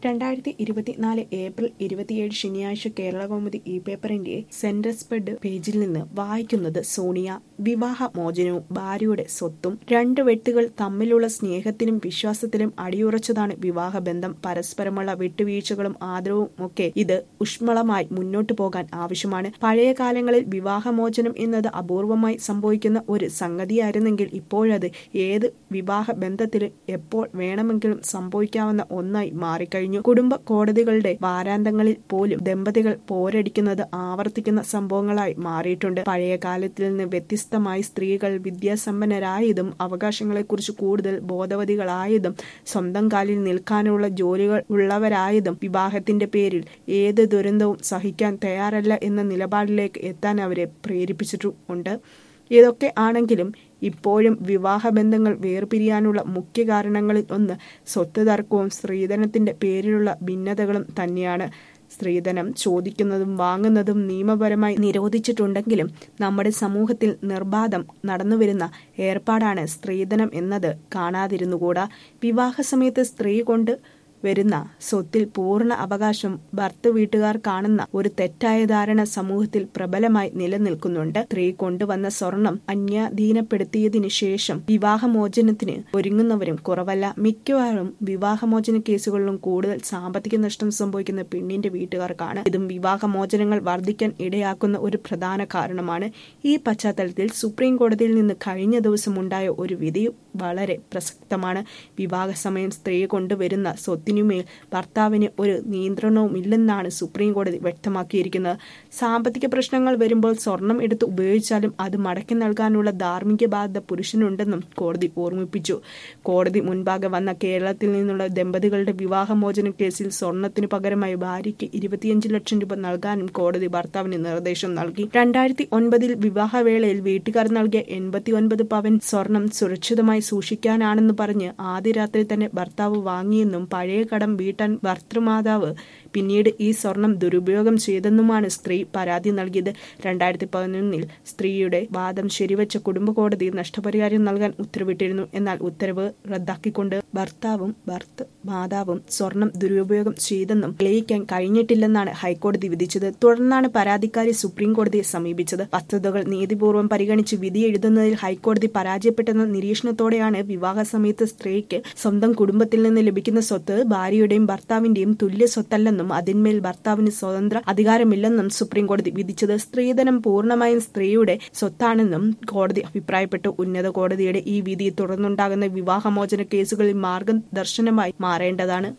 രണ്ടായിരത്തി ഇരുപത്തിനാല് ഏപ്രിൽ ഇരുപത്തിയേഴ് ശനിയാഴ്ച കേരളകൗമുദി ഇ പേപ്പറിന്റെ സെന്റർ സ്പ്രെഡ് പേജിൽ നിന്ന് വായിക്കുന്നത് സോണിയ വിവാഹ മോചനവും ഭാര്യയുടെ സ്വത്തും രണ്ട് വ്യക്തികൾ തമ്മിലുള്ള സ്നേഹത്തിലും വിശ്വാസത്തിലും അടിയുറച്ചതാണ് വിവാഹബന്ധം പരസ്പരമുള്ള വിട്ടുവീഴ്ചകളും ആദരവും ഒക്കെ ഇത് ഊഷ്മളമായി മുന്നോട്ടു പോകാൻ ആവശ്യമാണ് പഴയ കാലങ്ങളിൽ വിവാഹമോചനം എന്നത് അപൂർവമായി സംഭവിക്കുന്ന ഒരു സംഗതിയായിരുന്നെങ്കിൽ ഇപ്പോഴത് ഏത് വിവാഹ ബന്ധത്തിൽ എപ്പോൾ വേണമെങ്കിലും സംഭവിക്കാവുന്ന ഒന്നായി മാറിക്കഴിഞ്ഞു കുടുംബ കോടതികളുടെ വാരാന്തങ്ങളിൽ പോലും ദമ്പതികൾ പോരടിക്കുന്നത് ആവർത്തിക്കുന്ന സംഭവങ്ങളായി മാറിയിട്ടുണ്ട് പഴയ കാലത്തിൽ നിന്ന് വ്യത്യസ്തമായി സ്ത്രീകൾ വിദ്യാസമ്പന്നരായതും അവകാശങ്ങളെക്കുറിച്ച് കൂടുതൽ ബോധവതികളായതും സ്വന്തം കാലിൽ നിൽക്കാനുള്ള ജോലികൾ ഉള്ളവരായതും വിവാഹത്തിന്റെ പേരിൽ ഏത് ദുരന്തവും സഹിക്കാൻ തയ്യാറല്ല എന്ന നിലപാടിലേക്ക് എത്താൻ അവരെ പ്രേരിപ്പിച്ചിട്ടുമുണ്ട് ഇതൊക്കെ ആണെങ്കിലും ഇപ്പോഴും വിവാഹബന്ധങ്ങൾ വേർപിരിയാനുള്ള മുഖ്യ കാരണങ്ങളിൽ ഒന്ന് സ്വത്ത് തർക്കവും സ്ത്രീധനത്തിന്റെ പേരിലുള്ള ഭിന്നതകളും തന്നെയാണ് സ്ത്രീധനം ചോദിക്കുന്നതും വാങ്ങുന്നതും നിയമപരമായി നിരോധിച്ചിട്ടുണ്ടെങ്കിലും നമ്മുടെ സമൂഹത്തിൽ നിർബാധം നടന്നുവരുന്ന ഏർപ്പാടാണ് സ്ത്രീധനം എന്നത് കാണാതിരുന്നുകൂടാ വിവാഹ സമയത്ത് സ്ത്രീ കൊണ്ട് വരുന്ന സ്വത്തിൽ പൂർണ്ണ അവകാശം ഭർത്ത വീട്ടുകാർ കാണുന്ന ഒരു തെറ്റായ ധാരണ സമൂഹത്തിൽ പ്രബലമായി നിലനിൽക്കുന്നുണ്ട് സ്ത്രീ കൊണ്ടുവന്ന സ്വർണം അന്യാധീനപ്പെടുത്തിയതിനു ശേഷം വിവാഹമോചനത്തിന് ഒരുങ്ങുന്നവരും കുറവല്ല മിക്കവാറും വിവാഹമോചന കേസുകളിലും കൂടുതൽ സാമ്പത്തിക നഷ്ടം സംഭവിക്കുന്ന പെണ്ണിന്റെ വീട്ടുകാർക്കാണ് ഇതും വിവാഹമോചനങ്ങൾ വർദ്ധിക്കാൻ ഇടയാക്കുന്ന ഒരു പ്രധാന കാരണമാണ് ഈ പശ്ചാത്തലത്തിൽ സുപ്രീം കോടതിയിൽ നിന്ന് കഴിഞ്ഞ ദിവസം ഉണ്ടായ ഒരു വിധി വളരെ പ്രസക്തമാണ് വിവാഹ സമയം സ്ത്രീ കൊണ്ടുവരുന്ന സ്വത്തിനുമേൽ ഭർത്താവിന് ഒരു നിയന്ത്രണവുമില്ലെന്നാണ് സുപ്രീം കോടതി വ്യക്തമാക്കിയിരിക്കുന്നത് സാമ്പത്തിക പ്രശ്നങ്ങൾ വരുമ്പോൾ സ്വർണം എടുത്ത് ഉപയോഗിച്ചാലും അത് മടക്കി നൽകാനുള്ള ധാർമ്മിക ബാധ്യത പുരുഷനുണ്ടെന്നും കോടതി ഓർമ്മിപ്പിച്ചു കോടതി മുൻപാകെ വന്ന കേരളത്തിൽ നിന്നുള്ള ദമ്പതികളുടെ വിവാഹമോചന കേസിൽ സ്വർണത്തിനു പകരമായി ഭാര്യയ്ക്ക് ഇരുപത്തിയഞ്ച് ലക്ഷം രൂപ നൽകാനും കോടതി ഭർത്താവിന് നിർദ്ദേശം നൽകി രണ്ടായിരത്തി ഒൻപതിൽ വിവാഹവേളയിൽ വീട്ടുകാർ നൽകിയ എൺപത്തി ഒൻപത് പവൻ സ്വർണം സുരക്ഷിതമായി സൂക്ഷിക്കാനാണെന്ന് പറഞ്ഞ് ആദ്യ രാത്രി തന്നെ ഭർത്താവ് വാങ്ങിയെന്നും പഴയ കടം വീട്ടാൻ ഭർത്തൃമാതാവ് പിന്നീട് ഈ സ്വർണം ദുരുപയോഗം ചെയ്തെന്നുമാണ് സ്ത്രീ പരാതി നൽകിയത് രണ്ടായിരത്തി പതിനൊന്നിൽ സ്ത്രീയുടെ വാദം ശരിവച്ച കുടുംബ കോടതി നഷ്ടപരിഹാരം നൽകാൻ ഉത്തരവിട്ടിരുന്നു എന്നാൽ ഉത്തരവ് റദ്ദാക്കിക്കൊണ്ട് ഭർത്താവും ഭർത്ത് മാതാവും സ്വർണം ദുരുപയോഗം ചെയ്തെന്നും തെളിയിക്കാൻ കഴിഞ്ഞിട്ടില്ലെന്നാണ് ഹൈക്കോടതി വിധിച്ചത് തുടർന്നാണ് പരാതിക്കാരി സുപ്രീം കോടതിയെ സമീപിച്ചത് വസ്തുതകൾ നീതിപൂർവ്വം പരിഗണിച്ച് വിധി എഴുതുന്നതിൽ ഹൈക്കോടതി പരാജയപ്പെട്ടെന്ന നിരീക്ഷണത്തോടെയാണ് വിവാഹ സമയത്ത് സ്ത്രീക്ക് സ്വന്തം കുടുംബത്തിൽ നിന്ന് ലഭിക്കുന്ന സ്വത്ത് ഭാര്യയുടെയും ഭർത്താവിന്റെയും തുല്യ സ്വത്തല്ലെന്നും അതിന്മേൽ ഭർത്താവിന് സ്വതന്ത്ര അധികാരമില്ലെന്നും സുപ്രീം കോടതി വിധിച്ചത് സ്ത്രീധനം പൂർണ്ണമായും സ്ത്രീയുടെ സ്വത്താണെന്നും കോടതി അഭിപ്രായപ്പെട്ടു ഉന്നത കോടതിയുടെ ഈ വിധി തുടർന്നുണ്ടാകുന്ന വിവാഹമോചന കേസുകളിൽ മാർഗദർശനമായി മാറേണ്ടതാണ്